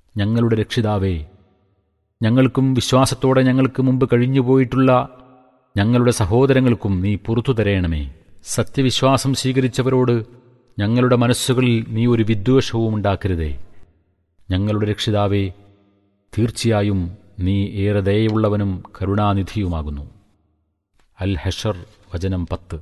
ഞങ്ങളുടെ രക്ഷിതാവേ ഞങ്ങൾക്കും വിശ്വാസത്തോടെ ഞങ്ങൾക്ക് മുമ്പ് കഴിഞ്ഞുപോയിട്ടുള്ള ഞങ്ങളുടെ സഹോദരങ്ങൾക്കും നീ പുറത്തു തരയണമേ സത്യവിശ്വാസം സ്വീകരിച്ചവരോട് ഞങ്ങളുടെ മനസ്സുകളിൽ നീ ഒരു വിദ്വേഷവും ഉണ്ടാക്കരുതേ ഞങ്ങളുടെ രക്ഷിതാവേ തീർച്ചയായും നീ ഏറെ ദയയുള്ളവനും കരുണാനിധിയുമാകുന്നു അൽ ഹഷർ വചനം പത്ത്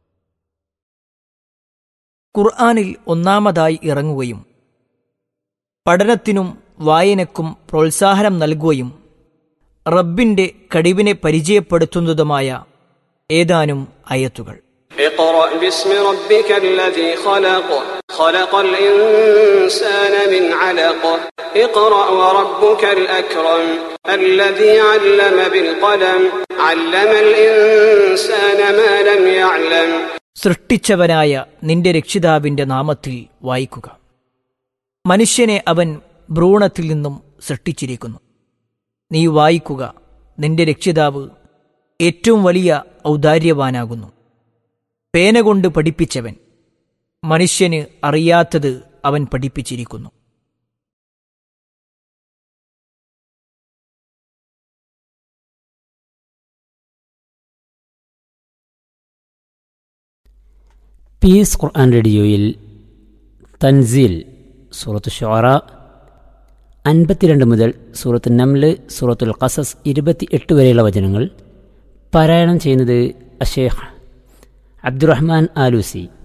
ഖുർആാനിൽ ഒന്നാമതായി ഇറങ്ങുകയും പഠനത്തിനും വായനക്കും പ്രോത്സാഹനം നൽകുകയും റബ്ബിന്റെ കഴിവിനെ പരിചയപ്പെടുത്തുന്നതുമായ ഏതാനും അയത്തുകൾ اقرأ باسم ربك الذي خلق خلق الإنسان من علق اقرأ وربك الأكرم الذي علم بالقلم علم الإنسان ما لم يعلم സൃഷ്ടിച്ചവനായ നിന്റെ രക്ഷിതാവിന്റെ നാമത്തിൽ വായിക്കുക മനുഷ്യനെ അവൻ ഭ്രൂണത്തിൽ നിന്നും സൃഷ്ടിച്ചിരിക്കുന്നു നീ വായിക്കുക നിന്റെ രക്ഷിതാവ് ഏറ്റവും വലിയ ഔദാര്യവാനാകുന്നു പേന കൊണ്ട് പഠിപ്പിച്ചവൻ മനുഷ്യന് അറിയാത്തത് അവൻ പഠിപ്പിച്ചിരിക്കുന്നു പീസ് ഖുർആൻ റേഡിയോയിൽ തൻസീൽ സൂറത്ത് ഷോറ അൻപത്തിരണ്ട് മുതൽ സൂറത്ത് നംല് സൂറത്തുൽ ഖസസ് ഇരുപത്തി എട്ട് വരെയുള്ള വചനങ്ങൾ പാരായണം ചെയ്യുന്നത് അഷേഖ് അബ്ദുറഹ്മാൻ ആലൂസി